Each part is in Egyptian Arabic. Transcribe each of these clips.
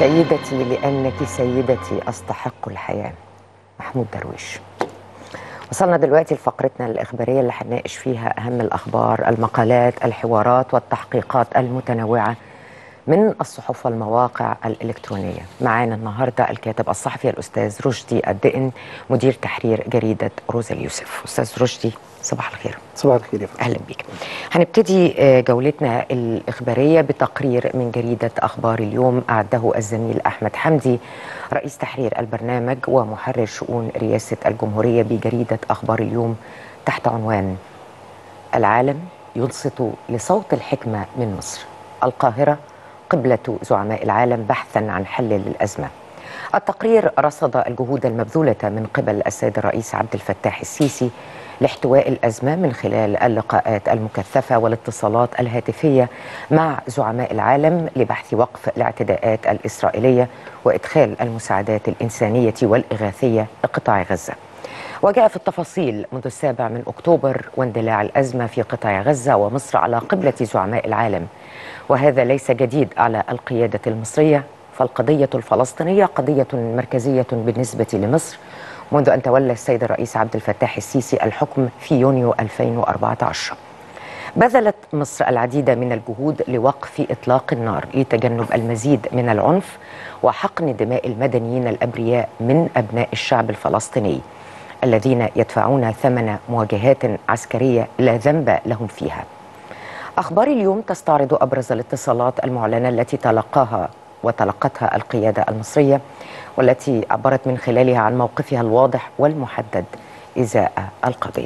سيدتي لأنك سيدتي أستحق الحياة محمود درويش وصلنا دلوقتي لفقرتنا الإخبارية اللي هنناقش فيها أهم الأخبار المقالات الحوارات والتحقيقات المتنوعة من الصحف والمواقع الإلكترونية معانا النهاردة الكاتب الصحفي الأستاذ رشدي الدقن مدير تحرير جريدة روزا اليوسف أستاذ رشدي صباح الخير صباح الخير يا فندم اهلا بك هنبتدي آه، جولتنا الاخباريه بتقرير من جريده اخبار اليوم اعده الزميل احمد حمدي رئيس تحرير البرنامج ومحرر شؤون رئاسه الجمهوريه بجريده اخبار اليوم تحت عنوان العالم ينصت لصوت الحكمه من مصر القاهره قبله زعماء العالم بحثا عن حل للازمه التقرير رصد الجهود المبذولة من قبل السيد الرئيس عبد الفتاح السيسي لاحتواء الأزمة من خلال اللقاءات المكثفة والاتصالات الهاتفية مع زعماء العالم لبحث وقف الاعتداءات الإسرائيلية وإدخال المساعدات الإنسانية والإغاثية لقطاع غزة وجاء في التفاصيل منذ السابع من أكتوبر واندلاع الأزمة في قطاع غزة ومصر على قبلة زعماء العالم وهذا ليس جديد على القيادة المصرية فالقضية الفلسطينية قضية مركزية بالنسبة لمصر منذ أن تولى السيد الرئيس عبد الفتاح السيسي الحكم في يونيو 2014 بذلت مصر العديد من الجهود لوقف إطلاق النار لتجنب المزيد من العنف وحقن دماء المدنيين الأبرياء من أبناء الشعب الفلسطيني الذين يدفعون ثمن مواجهات عسكرية لا ذنب لهم فيها أخبار اليوم تستعرض أبرز الاتصالات المعلنة التي تلقاها وتلقتها القيادة المصرية والتي عبرت من خلالها عن موقفها الواضح والمحدد إزاء القضية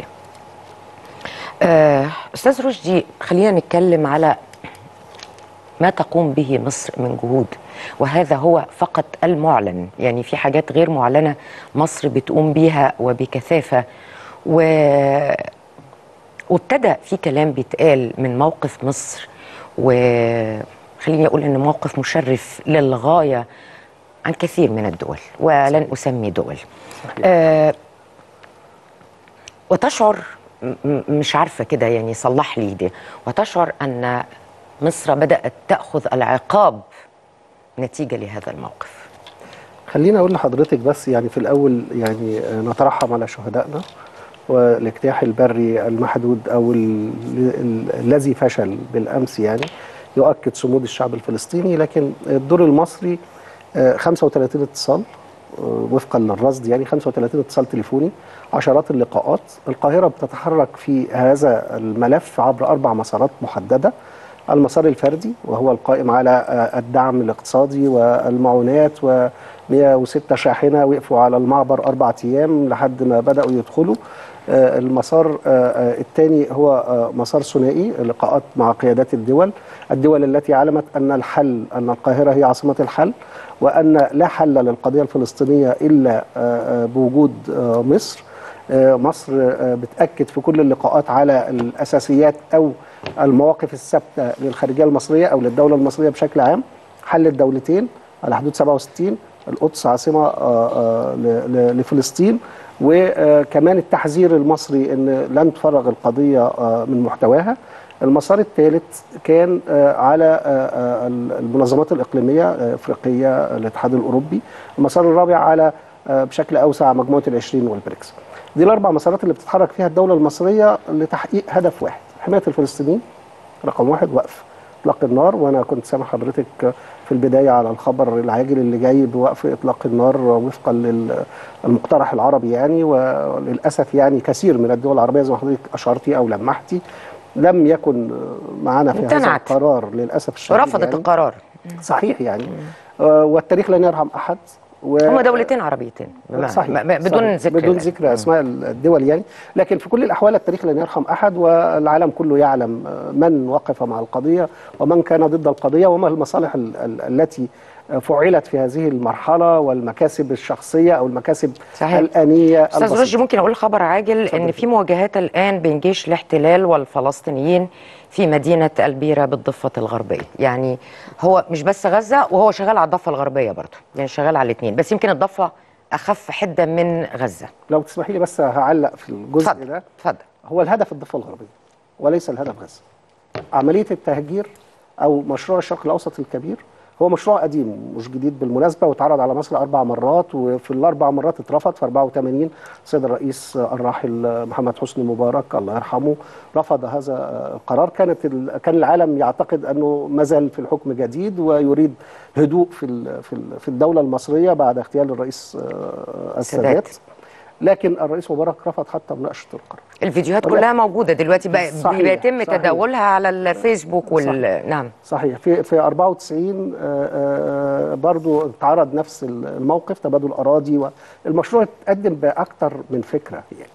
آه، أستاذ رشدي خلينا نتكلم على ما تقوم به مصر من جهود وهذا هو فقط المعلن يعني في حاجات غير معلنة مصر بتقوم بيها وبكثافة و... وابتدى في كلام بيتقال من موقف مصر وخليني أقول إن موقف مشرف للغاية عن كثير من الدول ولن أسمي دول آه وتشعر م- م- مش عارفة كده يعني صلح لي دي وتشعر أن مصر بدأت تأخذ العقاب نتيجة لهذا الموقف خليني اقول لحضرتك بس يعني في الاول يعني آه، نترحم على شهدائنا والاجتياح البري المحدود او ال- ال- الذي فشل بالامس يعني يؤكد صمود الشعب الفلسطيني لكن الدور المصري آه، 35 اتصال آه، وفقا للرصد يعني 35 اتصال تليفوني عشرات اللقاءات القاهره بتتحرك في هذا الملف عبر اربع مسارات محدده المسار الفردي وهو القائم على آه، الدعم الاقتصادي والمعونات و106 شاحنة وقفوا على المعبر أربع أيام لحد ما بدأوا يدخلوا آه، المسار الثاني هو آه، مسار ثنائي لقاءات مع قيادات الدول الدول التي علمت أن الحل أن القاهرة هي عاصمة الحل وأن لا حل للقضية الفلسطينية إلا آه، آه، بوجود آه، مصر آه، مصر آه، بتأكد في كل اللقاءات على الأساسيات أو المواقف الثابتة للخارجية المصرية أو للدولة المصرية بشكل عام حل الدولتين على حدود 67 القدس عاصمة آه، آه، ل- ل- لفلسطين وكمان التحذير المصري أن لن تفرغ القضية آه، من محتواها المسار الثالث كان آه، على آه، آه، المنظمات الإقليمية آه، إفريقية الاتحاد الأوروبي المسار الرابع على آه، بشكل أوسع مجموعة العشرين والبريكس دي الأربع مسارات اللي بتتحرك فيها الدولة المصرية لتحقيق هدف واحد حماية الفلسطينيين رقم واحد وقف اطلاق النار وانا كنت سامع حضرتك في البدايه على الخبر العاجل اللي جاي بوقف اطلاق النار وفقا للمقترح العربي يعني وللاسف يعني كثير من الدول العربيه زي ما حضرتك اشرتي او لمحتي لم يكن معنا في هذا امتنعت. القرار للاسف الشديد ورفضت يعني. القرار صحيح يعني آه، والتاريخ لن يرحم احد و... هما دولتين عربيتين بمعنى- صحيح م- م- بدون صحيح. ذكر بدون الأسماء. ذكر اسماء الدول يعني لكن في كل الاحوال التاريخ لن يرحم احد والعالم كله يعلم من وقف مع القضيه ومن كان ضد القضيه وما المصالح ال- ال- التي فعلت في هذه المرحله والمكاسب الشخصيه او المكاسب صحيح. الانيه استاذ البسيطة. رشدي ممكن اقول خبر عاجل ان في مواجهات الان بين جيش الاحتلال والفلسطينيين في مدينه البيره بالضفه الغربيه يعني هو مش بس غزه وهو شغال على الضفه الغربيه برضه يعني شغال على الاثنين بس يمكن الضفه اخف حده من غزه لو تسمحي لي بس هعلق في الجزء اتفضل ده اتفضل هو الهدف الضفه الغربيه وليس الهدف غزه عمليه التهجير او مشروع الشرق الاوسط الكبير هو مشروع قديم مش جديد بالمناسبه واتعرض على مصر اربع مرات وفي الاربع مرات اترفض في 84 السيد الرئيس الراحل محمد حسني مبارك الله يرحمه رفض هذا القرار كانت ال- كان العالم يعتقد انه ما زال في الحكم جديد ويريد هدوء في ال- في ال- في الدوله المصريه بعد اغتيال الرئيس آه، السادات لكن الرئيس مبارك رفض حتى مناقشه القرار الفيديوهات ولا- كلها موجوده دلوقتي بقى صحيح، بيتم صحيح. تداولها على الفيسبوك وال نعم صحيح في في 94 آه، آه، برضو اتعرض نفس الموقف تبادل اراضي والمشروع اتقدم باكثر من فكره يعني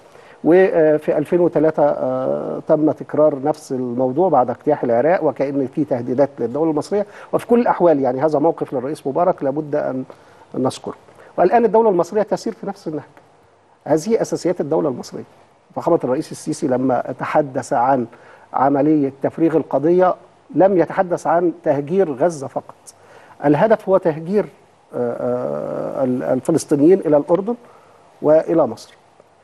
وفي 2003 آه، تم تكرار نفس الموضوع بعد اجتياح العراق وكأن في تهديدات للدولة المصرية وفي كل الأحوال يعني هذا موقف للرئيس مبارك لابد أن نذكره والآن الدولة المصرية تسير في نفس النهج هذه أساسيات الدولة المصرية فخامة الرئيس السيسي لما تحدث عن عملية تفريغ القضية لم يتحدث عن تهجير غزة فقط الهدف هو تهجير آه، آه، الفلسطينيين إلى الأردن وإلى مصر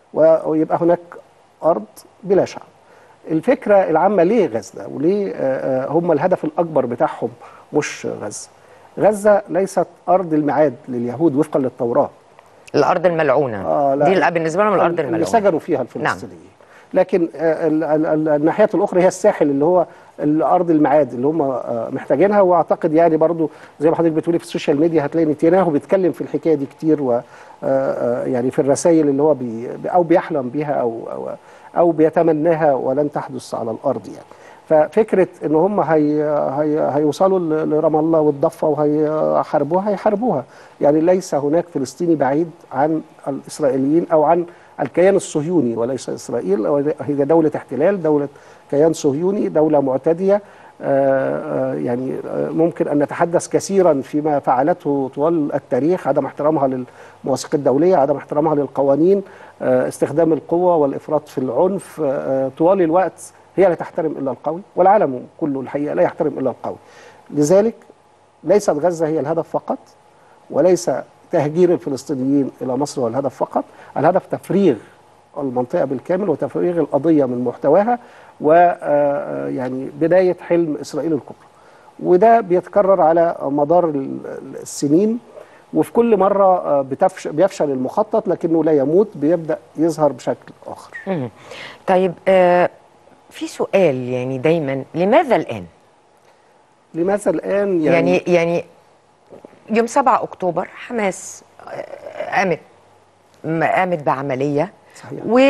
ويبقى هناك أرض بلا شعب الفكرة العامة ليه غزة وليه آه، آه، هم الهدف الأكبر بتاعهم مش غزة غزة ليست أرض الميعاد لليهود وفقا للتوراة الارض الملعونه آه، لا. دي الأ- بالنسبه لهم الارض اللي الملعونه سجنوا فيها الفلسطينيين لكن آه، ال- ال- ال- الناحيه الاخرى هي الساحل اللي هو الارض الميعاد اللي هم آه، محتاجينها واعتقد يعني برضو زي ما حضرتك بتقولي في السوشيال ميديا هتلاقي نتنياهو بيتكلم في الحكايه دي كتير و آه، آه، يعني في الرسائل اللي هو بي او بيحلم بيها او او او بيتمناها ولن تحدث على الارض يعني ففكره ان هم هي هي هيوصلوا ل- لرام الله والضفه وهيحاربوها هيحاربوها يعني ليس هناك فلسطيني بعيد عن الاسرائيليين او عن الكيان الصهيوني وليس اسرائيل هي دوله احتلال دوله كيان صهيوني دوله معتديه آه، آه، يعني آه، ممكن ان نتحدث كثيرا فيما فعلته طوال التاريخ عدم احترامها للمواثيق الدوليه عدم احترامها للقوانين آه، استخدام القوه والافراط في العنف آه، طوال الوقت هي لا تحترم الا القوي والعالم كله الحقيقه لا يحترم الا القوي لذلك ليست غزه هي الهدف فقط وليس تهجير الفلسطينيين الى مصر هو الهدف فقط الهدف تفريغ المنطقه بالكامل وتفريغ القضيه من محتواها ويعني بدايه حلم اسرائيل الكبرى وده بيتكرر على مدار ال- السنين وفي كل مره آه، بتفش بيفشل المخطط لكنه لا يموت بيبدا يظهر بشكل اخر مم. طيب آه في سؤال يعني دايما لماذا الان لماذا الان يعني يعني, يعني يوم 7 اكتوبر حماس آه، قامت م- قامت بعمليه صحيح. و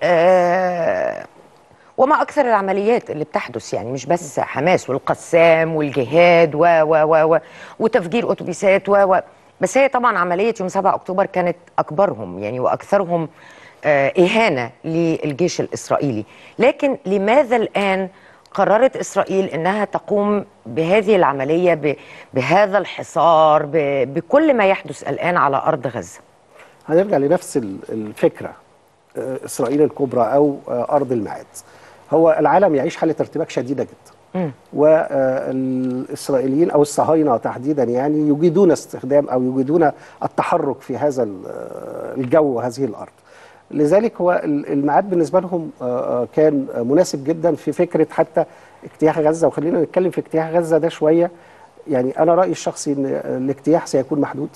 آه، وما اكثر العمليات اللي بتحدث يعني مش بس حماس والقسام والجهاد و و و و وتفجير اتوبيسات و و بس هي طبعا عمليه يوم 7 اكتوبر كانت اكبرهم يعني واكثرهم آه، اهانه للجيش الاسرائيلي لكن لماذا الان قررت اسرائيل انها تقوم بهذه العمليه ب- بهذا الحصار ب- بكل ما يحدث الان على ارض غزه هنرجع لنفس ال- الفكره آه، اسرائيل الكبرى او آه، ارض الميعاد هو العالم يعيش حاله ارتباك شديده جدا مم. والاسرائيليين او الصهاينه تحديدا يعني يجيدون استخدام او يجيدون التحرك في هذا ال- الجو وهذه الارض لذلك هو ال- الميعاد بالنسبه لهم آه، آه، كان مناسب جدا في فكره حتى اجتياح غزه وخلينا نتكلم في اجتياح غزه ده شويه يعني انا رايي الشخصي ان الاجتياح سيكون محدود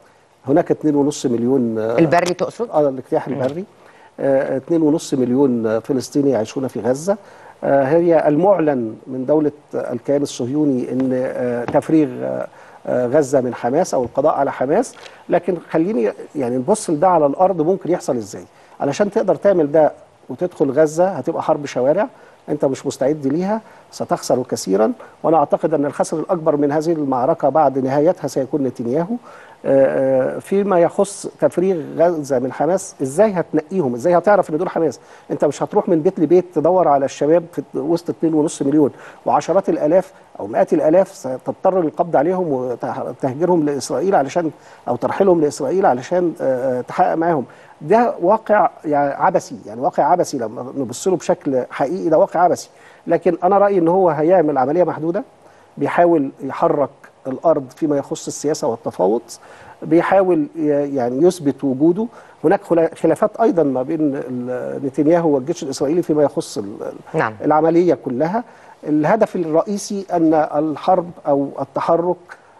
هناك 2.5 مليون آه، البري تقصد اه الاجتياح البري آه، 2.5 مليون آه، فلسطيني يعيشون في غزة آه، هي المعلن من دولة آه، الكيان الصهيوني ان آه، تفريغ آه، آه، غزة من حماس او القضاء على حماس لكن خليني يعني نبص لده على الارض ممكن يحصل ازاي علشان تقدر تعمل ده وتدخل غزة هتبقى حرب شوارع انت مش مستعد ليها ستخسر كثيرا وانا اعتقد ان الخسر الاكبر من هذه المعركه بعد نهايتها سيكون نتنياهو آه، آه، فيما يخص تفريغ غزه من حماس ازاي هتنقيهم ازاي هتعرف ان دول حماس انت مش هتروح من بيت لبيت تدور على الشباب في وسط 2.5 مليون وعشرات الالاف او مئات الالاف ستضطر للقبض عليهم وتهجيرهم لاسرائيل علشان او ترحيلهم لاسرائيل علشان آه، آه، تحقق معاهم ده واقع يعني عبثي يعني واقع عبثي لما نبص له بشكل حقيقي ده واقع عبثي لكن انا رايي ان هو هيعمل عمليه محدوده بيحاول يحرك الارض فيما يخص السياسه والتفاوض بيحاول ي- يعني يثبت وجوده هناك خلا- خلافات ايضا ما بين ال- نتنياهو والجيش الاسرائيلي فيما يخص ال- نعم. العمليه كلها الهدف الرئيسي ان الحرب او التحرك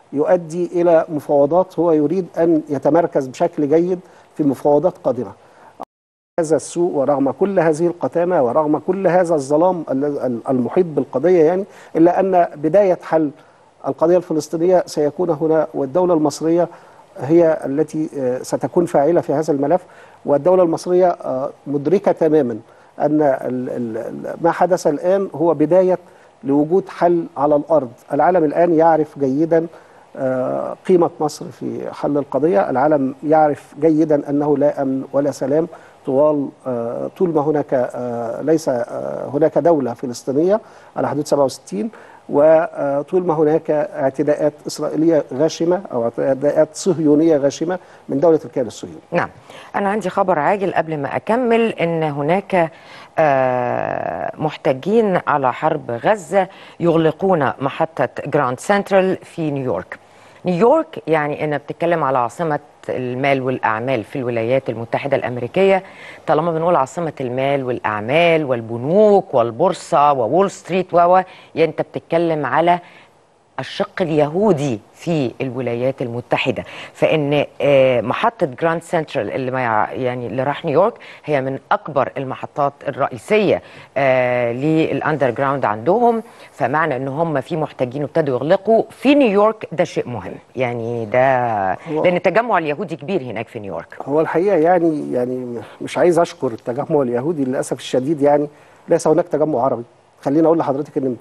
يؤدي الى مفاوضات هو يريد ان يتمركز بشكل جيد في مفاوضات قادمه هذا السوء ورغم كل هذه القتامة ورغم كل هذا الظلام ال- ال- المحيط بالقضية يعني إلا أن بداية حل القضية الفلسطينية سيكون هنا والدولة المصرية هي التي آه، ستكون فاعلة في هذا الملف والدولة المصرية آه، مدركة تماما أن ال- ال- ال- ما حدث الآن هو بداية لوجود حل على الأرض العالم الآن يعرف جيدا آه، قيمة مصر في حل القضية العالم يعرف جيدا أنه لا أمن ولا سلام طوال آه، طول ما هناك آه، ليس آه، هناك دولة فلسطينية على حدود 67 وطول ما هناك اعتداءات إسرائيلية غاشمة أو اعتداءات صهيونية غاشمة من دولة الكيان الصهيوني نعم أنا عندي خبر عاجل قبل ما أكمل إن هناك آه، محتجين على حرب غزة يغلقون محطة جراند سنترال في نيويورك نيويورك يعني أنا بتتكلم على عاصمة المال والأعمال في الولايات المتحدة الأمريكية طالما بنقول عاصمة المال والأعمال والبنوك والبورصة وول ستريت و و، يعني أنت بتتكلم على الشق اليهودي في الولايات المتحدة فإن آه، محطة جراند سنترال اللي ما يع- يعني اللي راح نيويورك هي من أكبر المحطات الرئيسية آه، للأندر جراوند عندهم فمعنى إن هم في محتاجين ابتدوا يغلقوا في نيويورك ده شيء مهم يعني ده هو- لأن التجمع اليهودي كبير هناك في نيويورك هو الحقيقة يعني يعني مش عايز أشكر التجمع اليهودي للأسف الشديد يعني ليس هناك تجمع عربي خليني أقول لحضرتك إن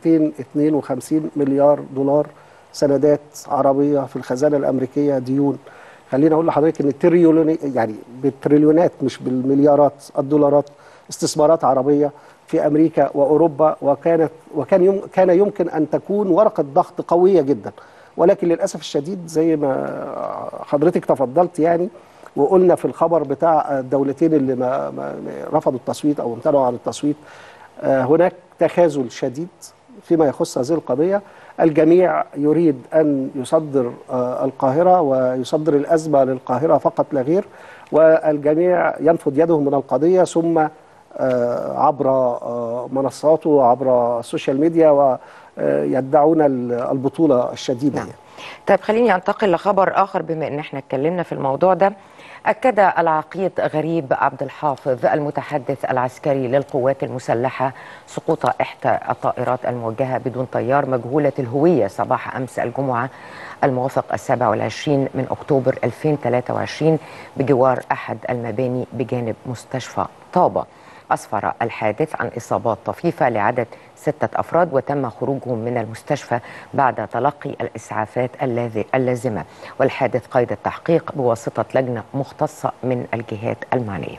252 مليار دولار سندات عربية في الخزانة الأمريكية ديون خليني أقول لحضرتك إن التريليون يعني بالتريليونات مش بالمليارات الدولارات استثمارات عربية في أمريكا وأوروبا وكانت وكان يم كان يمكن أن تكون ورقة ضغط قوية جدا ولكن للأسف الشديد زي ما حضرتك تفضلت يعني وقلنا في الخبر بتاع الدولتين اللي ما ما رفضوا التصويت او امتنعوا عن التصويت آه، هناك تخاذل شديد فيما يخص هذه القضيه الجميع يريد ان يصدر آه، القاهره ويصدر الازمه للقاهره فقط لا غير والجميع ينفض يده من القضيه ثم آه، عبر آه، منصاته وعبر السوشيال ميديا ويدعون البطوله الشديده نعم. يعني. طيب خليني انتقل لخبر اخر بما ان احنا اتكلمنا في الموضوع ده اكد العقيد غريب عبد الحافظ المتحدث العسكري للقوات المسلحه سقوط احدى الطائرات الموجهه بدون طيار مجهوله الهويه صباح امس الجمعه الموافق السابع والعشرين من اكتوبر 2023 بجوار احد المباني بجانب مستشفى طابه أسفر الحادث عن إصابات طفيفة لعدد ستة أفراد وتم خروجهم من المستشفى بعد تلقي الإسعافات اللاذ- اللازمة والحادث قيد التحقيق بواسطة لجنة مختصة من الجهات المعنية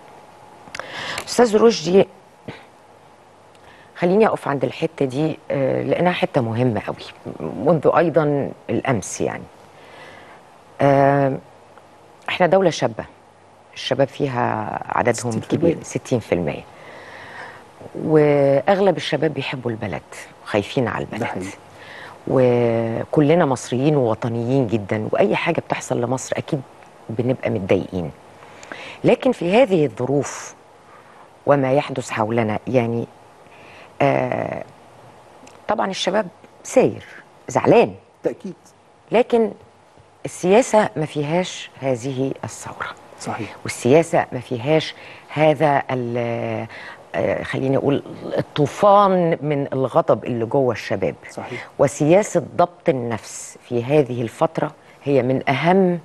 أستاذ رشدي خليني أقف عند الحتة دي آه، لأنها حتة مهمة قوي منذ أيضا الأمس يعني آه، احنا دولة شابة الشباب فيها عددهم 60%. كبير 60% واغلب الشباب بيحبوا البلد خايفين على ده البلد حقيقي. وكلنا مصريين ووطنيين جدا واي حاجه بتحصل لمصر اكيد بنبقى متضايقين لكن في هذه الظروف وما يحدث حولنا يعني آه طبعا الشباب ساير زعلان تاكيد لكن السياسه ما فيهاش هذه الثوره صحيح والسياسة ما فيهاش هذا ال- آه، خليني أقول الطوفان من الغضب اللي جوه الشباب صحيح. وسياسة ضبط النفس في هذه الفترة هي من أهم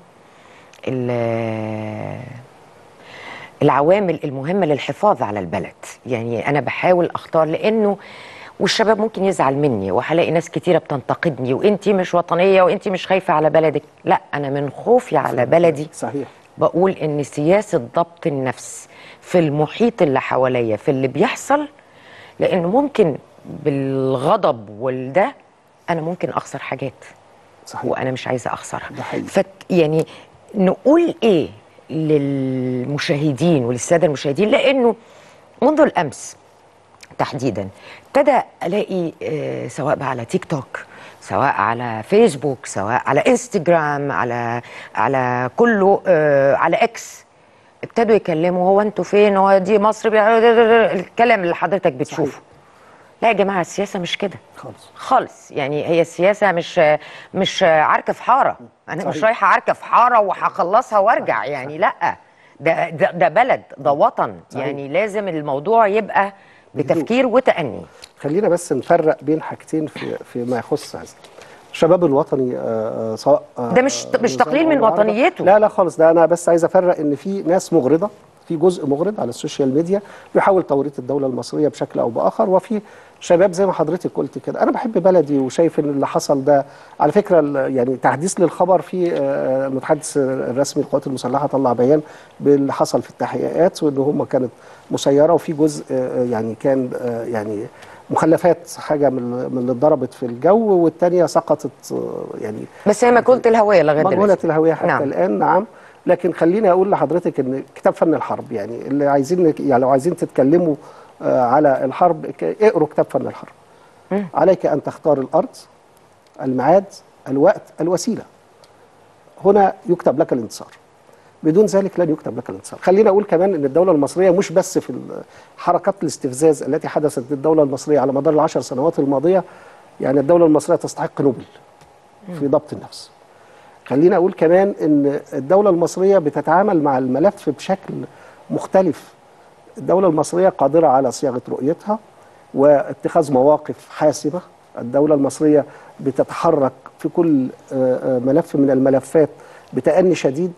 ال- العوامل المهمة للحفاظ على البلد يعني أنا بحاول أختار لأنه والشباب ممكن يزعل مني وهلاقي ناس كتيرة بتنتقدني وانتي مش وطنية وانتي مش خايفة على بلدك لا أنا من خوفي على بلدي صحيح بقول ان سياسه ضبط النفس في المحيط اللي حواليا في اللي بيحصل لانه ممكن بالغضب والده انا ممكن اخسر حاجات صحيح وانا مش عايزه اخسرها ده حقيقي. فك يعني نقول ايه للمشاهدين وللساده المشاهدين لانه منذ الامس تحديدا ابتدى الاقي آه، سواء بقى على تيك توك سواء على فيسبوك سواء على انستجرام على على كله آه، على اكس ابتدوا يكلموا هو انتوا فين هو دي مصر بي- الكلام اللي حضرتك بتشوفه لا يا جماعه السياسه مش كده خالص خالص يعني هي السياسه مش مش عركه في حاره انا مش صحيح. رايحه عركه في حاره وهخلصها وارجع يعني لا ده ده, ده بلد ده وطن صحيح. يعني لازم الموضوع يبقى بتفكير وتأني خلينا بس نفرق بين حاجتين في فيما يخص هذا الشباب الوطني آه، آه، سواء آه، ده مش- مش نظام تقليل أو من معارضة. وطنيته. لا لا خالص ده انا بس عايز افرق ان في ناس مغرضه في جزء مغرض على السوشيال ميديا بيحاول توريط الدوله المصريه بشكل او باخر وفي شباب زي ما حضرتك قلت كده انا بحب بلدي وشايف ان اللي حصل ده على فكره ال- يعني تحديث للخبر في آه، المتحدث الرسمي للقوات المسلحه طلع بيان باللي حصل في التحقيقات وان هم كانت مسيره وفي جزء آه، يعني كان آه، يعني مخلفات حاجه من من اللي اتضربت في الجو والثانيه سقطت آه، يعني بس هي مجهوله الهويه لغايه مجهولة دلوقتي الهوية حتى نعم. نعم. الآن نعم لكن خليني أقول لحضرتك إن كتاب فن الحرب يعني اللي عايزين يعني لو عايزين تتكلموا آه، على الحرب ك- اقروا كتاب فن الحرب عليك أن تختار الأرض الميعاد الوقت الوسيلة هنا يكتب لك الانتصار بدون ذلك لن يكتب لك الانتصار خلينا اقول كمان ان الدوله المصريه مش بس في ال- حركات الاستفزاز التي حدثت للدوله المصريه على مدار العشر سنوات الماضيه يعني الدوله المصريه تستحق نوبل في ضبط النفس خلينا اقول كمان ان الدوله المصريه بتتعامل مع الملف بشكل مختلف الدوله المصريه قادره على صياغه رؤيتها واتخاذ مواقف حاسمه الدوله المصريه بتتحرك في كل آه، آه، ملف من الملفات بتأني شديد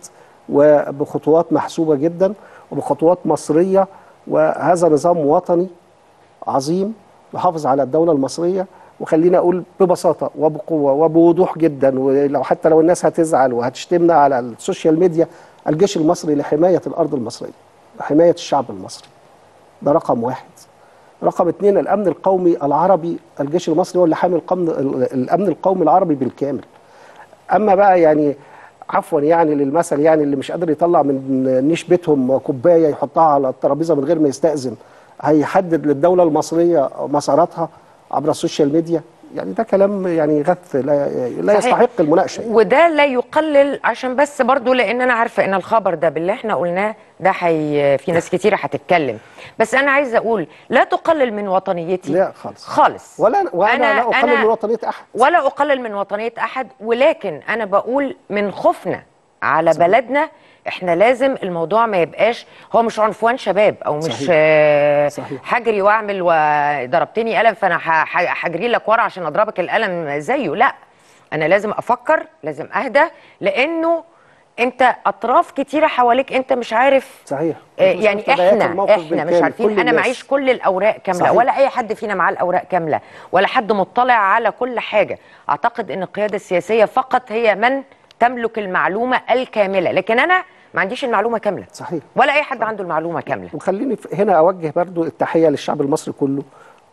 وبخطوات محسوبه جدا وبخطوات مصريه وهذا نظام وطني عظيم يحافظ على الدولة المصرية وخلينا أقول ببساطة وبقوة وبوضوح جدا ولو حتى لو الناس هتزعل وهتشتمنا على السوشيال ميديا الجيش المصري لحماية الأرض المصرية لحماية الشعب المصري ده رقم واحد رقم اثنين الأمن القومي العربي الجيش المصري هو اللي حامي القمن الأمن القومي العربي بالكامل اما بقى يعني عفوا يعني للمثل يعني اللي مش قادر يطلع من نيش بيتهم كوبايه يحطها على الترابيزه من غير ما يستاذن هيحدد للدوله المصريه مساراتها عبر السوشيال ميديا يعني ده كلام يعني غث لا, لا صحيح. يستحق المناقشه يعني. وده لا يقلل عشان بس برضو لان انا عارفه ان الخبر ده باللي احنا قلناه ده حي في ناس كتيره هتتكلم بس انا عايزه اقول لا تقلل من وطنيتي لا خالص خالص ولا وانا أنا- لا اقلل أنا- من وطنيه احد ولا اقلل من وطنيه احد ولكن انا بقول من خوفنا على صحيح. بلدنا احنا لازم الموضوع ما يبقاش هو مش عنفوان شباب او مش صحيح. آه، صحيح. هجري واعمل وضربتني قلم فانا ه- ه- هجري لك ورا عشان اضربك القلم زيه لا انا لازم افكر لازم اهدى لانه انت اطراف كتيره حواليك انت مش عارف صحيح آه، مش يعني عارف تبعات احنا الموقف احنا مش بالكامل، عارفين كل انا الناس. معيش كل الاوراق كامله صحيح. ولا اي حد فينا معاه الاوراق كامله ولا حد مطلع على كل حاجه اعتقد ان القياده السياسيه فقط هي من تملك المعلومه الكامله لكن انا ما عنديش المعلومه كامله صحيح ولا اي حد عنده المعلومه كامله وخليني في- هنا اوجه برضو التحيه للشعب المصري كله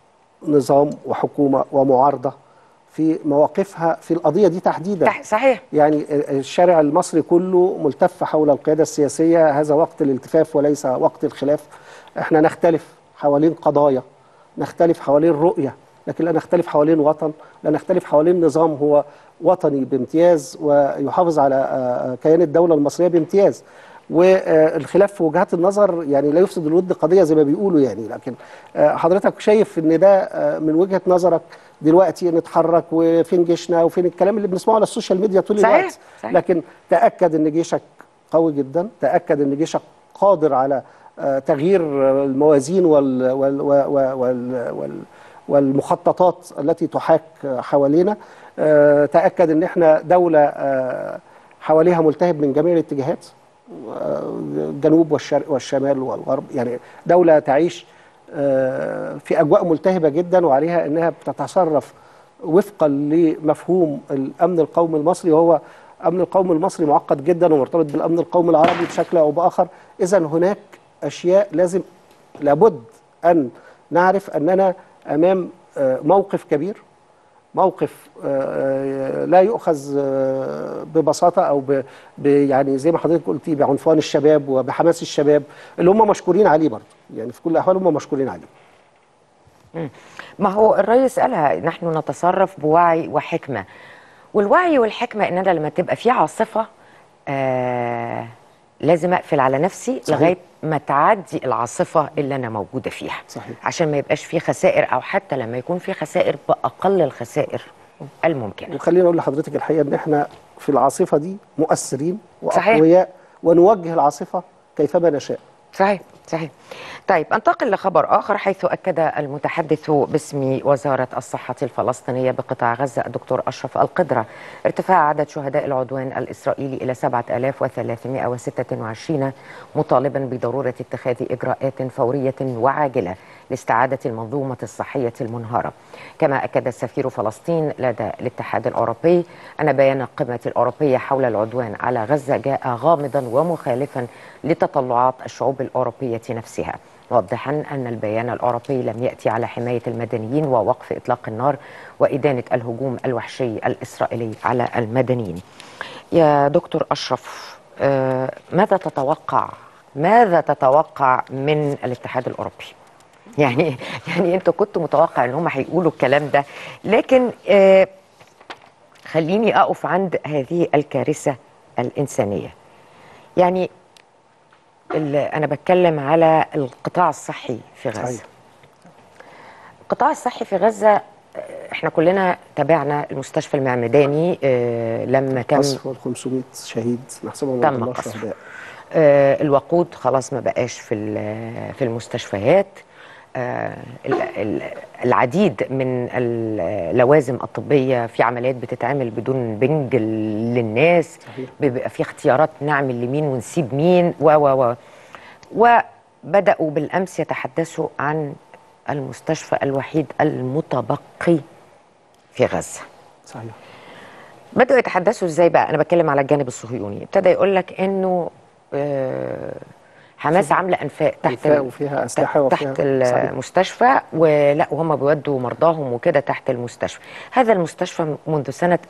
نظام وحكومه ومعارضه في مواقفها في القضيه دي تحديدا تح- صحيح يعني الشارع المصري كله ملتف حول القياده السياسيه هذا وقت الالتفاف وليس وقت الخلاف احنا نختلف حوالين قضايا نختلف حوالين رؤيه لكن لا نختلف حوالين وطن لا نختلف حوالين نظام هو وطني بامتياز ويحافظ على آه، كيان الدوله المصريه بامتياز والخلاف في وجهات النظر يعني لا يفسد الود قضيه زي ما بيقولوا يعني لكن آه، حضرتك شايف ان ده آه، من وجهه نظرك دلوقتي نتحرك وفين جيشنا وفين الكلام اللي بنسمعه على السوشيال ميديا طول صحيح، الوقت صحيح. لكن تاكد ان جيشك قوي جدا تاكد ان جيشك قادر على آه، تغيير آه، الموازين وال وال وال وال وال والمخططات التي تحاك آه، حوالينا آه، تاكد ان احنا دوله آه، حواليها ملتهب من جميع الاتجاهات آه، الجنوب والشرق والشمال والغرب يعني دوله تعيش آه، في اجواء ملتهبه جدا وعليها انها بتتصرف وفقا لمفهوم الامن القومي المصري وهو امن القومي المصري معقد جدا ومرتبط بالامن القومي العربي بشكل او باخر اذا هناك اشياء لازم لابد ان نعرف اننا امام آه، موقف كبير موقف آه، لا يؤخذ آه، ببساطه او ب ب- يعني زي ما حضرتك قلتي بعنفوان الشباب وبحماس الشباب اللي هم مشكورين عليه برضه يعني في كل الاحوال هم مشكورين عليه ما هو الرئيس قالها نحن نتصرف بوعي وحكمة والوعي والحكمة إننا لما تبقى في عاصفة آه لازم اقفل على نفسي صحيح. لغايه ما تعدي العاصفه اللي انا موجوده فيها صحيح. عشان ما يبقاش في خسائر او حتى لما يكون في خسائر باقل الخسائر الممكنه وخليني اقول لحضرتك الحقيقه ان احنا في العاصفه دي مؤثرين صحيح. واقوياء ونوجه العاصفه كيفما نشاء صحيح صحيح طيب انتقل لخبر اخر حيث اكد المتحدث باسم وزاره الصحه الفلسطينيه بقطاع غزه الدكتور اشرف القدره ارتفاع عدد شهداء العدوان الاسرائيلي الى 7326 مطالبا بضروره اتخاذ اجراءات فوريه وعاجله لاستعاده المنظومه الصحيه المنهاره كما اكد سفير فلسطين لدى الاتحاد الاوروبي ان بيان القمه الاوروبيه حول العدوان على غزه جاء غامضا ومخالفا لتطلعات الشعوب الاوروبيه نفسها موضحا ان البيان الاوروبي لم ياتي على حمايه المدنيين ووقف اطلاق النار وادانه الهجوم الوحشي الاسرائيلي على المدنيين. يا دكتور اشرف آه، ماذا تتوقع ماذا تتوقع من الاتحاد الاوروبي؟ يعني يعني انت كنت متوقع ان هم هيقولوا الكلام ده لكن آه خليني اقف عند هذه الكارثه الانسانيه. يعني ال- انا بتكلم على القطاع الصحي في غزه. صحيح. القطاع الصحي في غزه آه، احنا كلنا تابعنا المستشفى المعمداني آه، لما تم قصف وال 500 شهيد نحسبهم تم عند الله قصف. شهداء آه، الوقود خلاص ما بقاش في ال- في المستشفيات آه، ال- ال- العديد من اللوازم الطبية في عمليات بتتعمل بدون بنج ل- للناس صحيح. بيبقى في اختيارات نعمل لمين ونسيب مين و و و وبدأوا بالأمس يتحدثوا عن المستشفى الوحيد المتبقي في غزة صحيح بدأوا يتحدثوا ازاي بقى انا بتكلم على الجانب الصهيوني ابتدى يقول لك انه آه، حماس عامله انفاق تحت أنفاق ال- وفيها أسلحة وفيها- تحت صحيح. المستشفى ولا وهم بيودوا مرضاهم وكده تحت المستشفى هذا المستشفى منذ سنه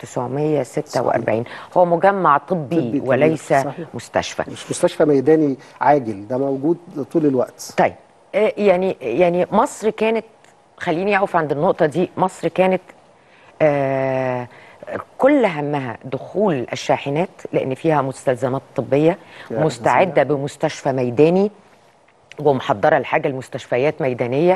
1946 هو مجمع طبي, طبي كبير، وليس صحيح. مستشفى مش مستشفى ميداني عاجل ده موجود طول الوقت طيب آه، يعني يعني مصر كانت خليني اقف عند النقطه دي مصر كانت آه كل همها دخول الشاحنات لان فيها مستلزمات طبيه فيها مستعده بمستشفى ميداني ومحضره لحاجه المستشفيات ميدانيه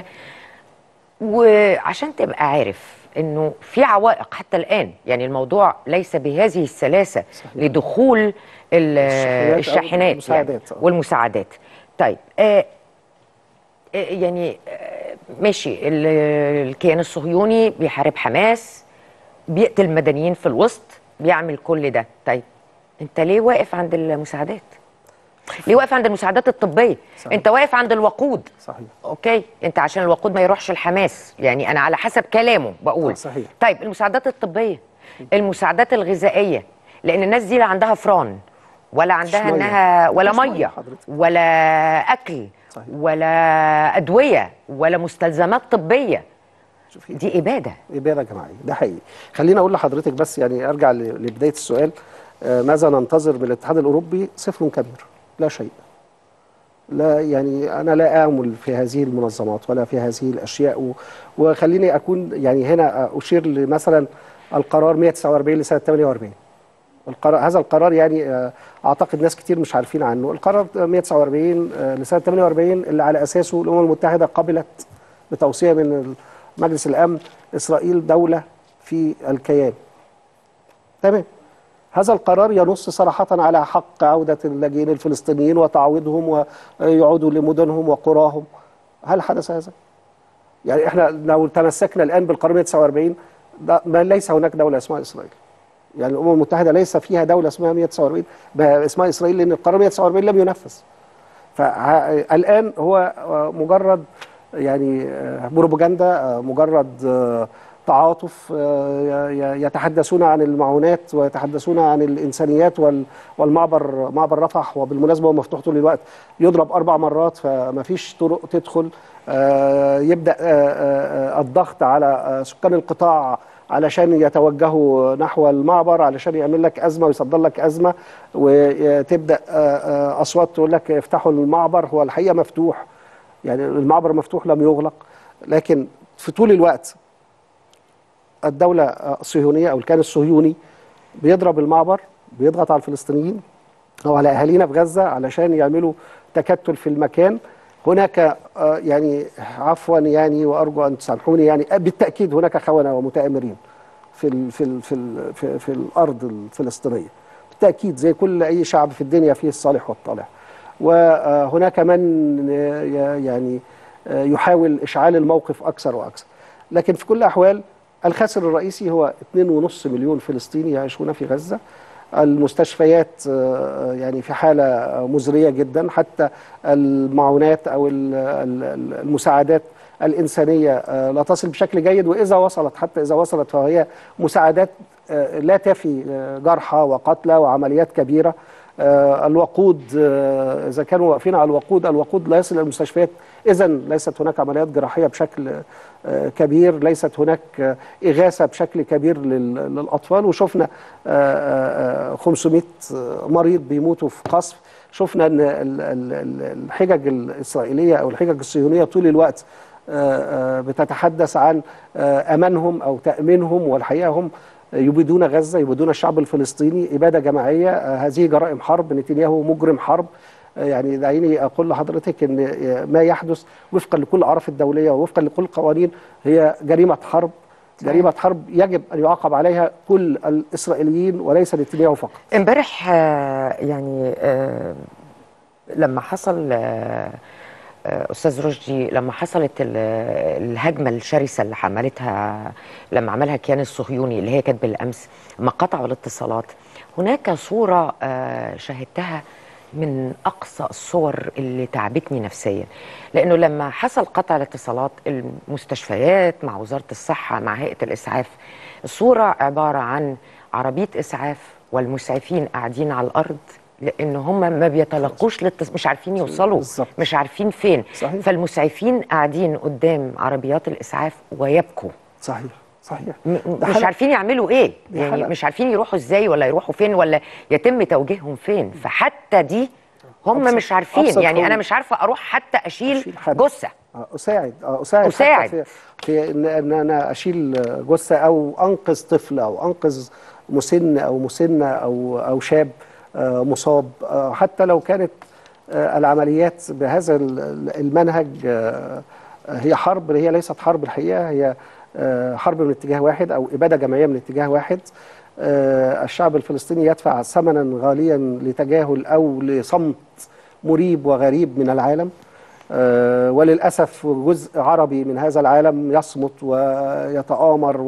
وعشان تبقى عارف انه في عوائق حتى الان يعني الموضوع ليس بهذه السلاسه صحيح. لدخول ال- الشاحنات أو الشاحنات يعني المساعدات. والمساعدات طيب آه آه، يعني آه، ماشي ال- الكيان الصهيوني بيحارب حماس بيقتل مدنيين في الوسط بيعمل كل ده طيب انت ليه واقف عند المساعدات ليه واقف عند المساعدات الطبيه صحيح. انت واقف عند الوقود صحيح اوكي انت عشان الوقود ما يروحش الحماس يعني انا على حسب كلامه بقول آه، صحيح. طيب المساعدات الطبيه المساعدات الغذائيه لان الناس دي لا عندها فران ولا عندها مية. انها ولا مفيش مية ميه حضرتك. ولا اكل صحيح. ولا ادويه ولا مستلزمات طبيه شوفي دي اباده إبادة جماعية ده حقيقي خليني أقول لحضرتك بس يعني أرجع ل- لبداية السؤال آه، ماذا ننتظر من الاتحاد الأوروبي صفر كبير لا شيء لا يعني أنا لا آمل في هذه المنظمات ولا في هذه الأشياء و- وخليني أكون يعني هنا أشير لمثلا القرار 149 لسنة 48 القرار هذا القرار يعني آه، اعتقد ناس كتير مش عارفين عنه القرار 149 آه، لسنه 48 اللي على اساسه الامم المتحده قبلت بتوصيه من مجلس الامن اسرائيل دوله في الكيان تمام هذا القرار ينص صراحة على حق عودة اللاجئين الفلسطينيين وتعويضهم ويعودوا لمدنهم وقراهم هل حدث هذا؟ يعني احنا لو تمسكنا الآن بالقرار 149 ده ما ليس هناك دولة اسمها إسرائيل يعني الامم المتحده ليس فيها دوله اسمها 149 ما اسمها اسرائيل لان القرار 149 لم ينفذ فالان هو مجرد يعني بروباجندا مجرد تعاطف يتحدثون عن المعونات ويتحدثون عن الانسانيات وال- والمعبر معبر رفح وبالمناسبه هو مفتوح طول الوقت يضرب اربع مرات فما فيش طرق تدخل آه، يبدا آه، آه، آه، الضغط على آه، سكان القطاع علشان يتوجهوا نحو المعبر علشان يعمل لك ازمه ويصدر لك ازمه وتبدا آه، آه، اصوات تقول لك افتحوا المعبر هو الحقيقه مفتوح يعني المعبر مفتوح لم يغلق لكن في طول الوقت الدولة الصهيونية أو الكيان الصهيوني بيضرب المعبر بيضغط على الفلسطينيين او على اهالينا في غزه علشان يعملوا تكتل في المكان هناك آه، يعني عفوا يعني وارجو ان تسامحوني يعني آه، بالتاكيد هناك خونه ومتآمرين في ال في ال في ال في, في الارض الفلسطينيه بالتاكيد زي كل اي شعب في الدنيا فيه الصالح والطالح وهناك من آه، ي- يعني آه، يحاول اشعال الموقف اكثر واكثر لكن في كل الاحوال الخاسر الرئيسي هو 2.5 مليون فلسطيني يعيشون في غزه المستشفيات آه، يعني في حالة مزرية جدا حتى المعونات أو ال- ال- المساعدات الإنسانية آه، لا تصل بشكل جيد وإذا وصلت حتى إذا وصلت فهي مساعدات آه، لا تفي آه، جرحى وقتلى وعمليات كبيرة آه، الوقود آه، إذا كانوا واقفين على الوقود الوقود لا يصل إلى المستشفيات إذا ليست هناك عمليات جراحية بشكل آه، كبير ليست هناك آه، إغاثة بشكل كبير لل- للأطفال وشفنا آه، آه، 500 مريض بيموتوا في قصف شفنا أن ال- ال- ال- الحجج الإسرائيلية أو الحجج الصهيونية طول الوقت آه، آه، بتتحدث عن آه، أمانهم أو تأمينهم والحقيقة هم يبيدون غزة يبيدون الشعب الفلسطيني إبادة جماعية آه، هذه جرائم حرب نتنياهو مجرم حرب آه، يعني دعيني أقول لحضرتك أن آه، ما يحدث وفقا لكل الأعراف الدولية ووفقا لكل القوانين هي جريمة حرب صحيح. جريمة حرب يجب أن يعاقب عليها كل الإسرائيليين وليس نتنياهو فقط امبارح آه، يعني آه، لما حصل آه، آه، استاذ رشدي لما حصلت ال- الهجمه الشرسه اللي عملتها لما عملها الكيان الصهيوني اللي هي كانت بالامس لما قطعوا الاتصالات هناك صوره آه، شاهدتها من اقصى الصور اللي تعبتني نفسيا لانه لما حصل قطع الاتصالات المستشفيات مع وزاره الصحه مع هيئه الاسعاف الصوره عباره عن عربيه اسعاف والمسعفين قاعدين على الارض لان هم ما بيتلقوش للتص... مش عارفين يوصلوا بالظبط. مش عارفين فين صحيح. فالمسعفين قاعدين قدام عربيات الاسعاف ويبكوا صحيح صحيح م- ده مش حلقة. عارفين يعملوا ايه دي يعني حلقة. مش عارفين يروحوا ازاي ولا يروحوا فين ولا يتم توجيههم فين فحتى دي هم أبسط- مش عارفين أبسط يعني انا حلول. مش عارفه اروح حتى اشيل أشيل حد. جثه آه، اساعد آه، اساعد أساعد. حتى في, في ان ان انا اشيل جثه او انقذ طفل او انقذ مسن او مسنه او او شاب آه، مصاب آه، حتى لو كانت آه، العمليات بهذا ال- المنهج آه، هي حرب هي ليست حرب الحقيقه هي آه، حرب من اتجاه واحد او اباده جماعيه من اتجاه واحد آه، الشعب الفلسطيني يدفع ثمنا غاليا لتجاهل او لصمت مريب وغريب من العالم آه، وللأسف جزء عربي من هذا العالم يصمت ويتآمر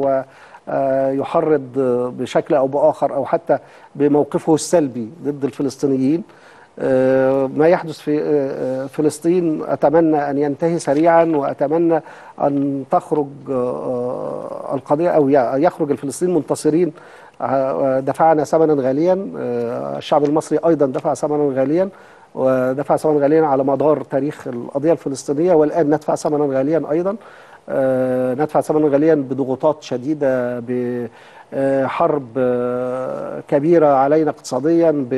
ويحرض بشكل أو بآخر أو حتى بموقفه السلبي ضد الفلسطينيين آه، ما يحدث في آه، آه، فلسطين أتمنى أن ينتهي سريعا وأتمنى أن تخرج آه، القضية أو ي- يخرج الفلسطينيين منتصرين آه، دفعنا ثمنا غاليا آه، الشعب المصري أيضا دفع ثمنا غاليا ودفع ثمنا غاليا على مدار تاريخ القضية الفلسطينية والآن ندفع ثمنا غاليا أيضا آه، ندفع ثمنا غاليا بضغوطات شديدة بحرب آه، كبيرة علينا اقتصاديا ب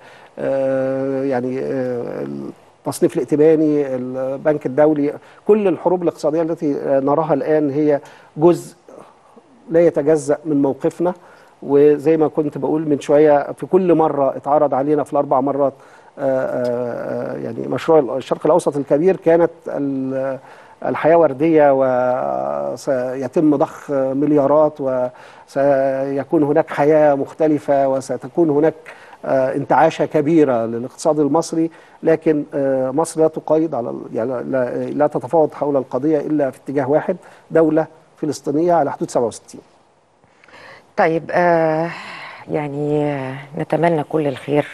آه، يعني آه، التصنيف الائتماني البنك الدولي كل الحروب الاقتصادية التي آه، نراها الآن هي جزء لا يتجزأ من موقفنا وزي ما كنت بقول من شوية في كل مرة اتعرض علينا في الأربع مرات آه، آه، يعني مشروع الشرق الأوسط الكبير كانت ال- الحياة وردية وسيتم ضخ مليارات وسيكون هناك حياة مختلفة وستكون هناك آه، انتعاشة كبيرة للاقتصاد المصري لكن آه، مصر لا تقيد على يعني لا, لا تتفاوض حول القضية إلا في اتجاه واحد دولة فلسطينية على حدود 67 طيب آه يعني آه، نتمنى كل الخير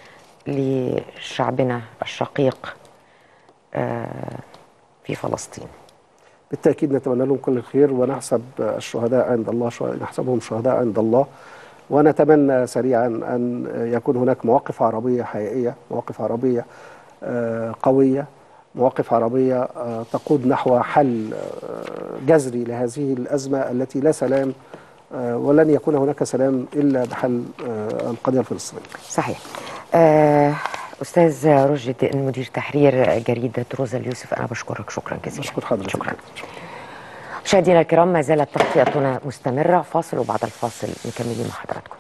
لشعبنا الشقيق آه في فلسطين بالتأكيد نتمنى لهم كل الخير ونحسب الشهداء عند الله شو... نحسبهم شهداء عند الله ونتمنى سريعا أن يكون هناك مواقف عربية حقيقية مواقف عربية آه، قوية مواقف عربية آه، تقود نحو حل آه، جذري لهذه الأزمة التي لا سلام آه، ولن يكون هناك سلام إلا بحل آه، القضية الفلسطينية صحيح آه أستاذ رشد مدير تحرير جريدة روزا اليوسف أنا بشكرك شكرا جزيلا أشكر حضرتك شكرا مشاهدينا الكرام ما زالت تغطيتنا مستمرة فاصل وبعد الفاصل مكملين مع حضراتكم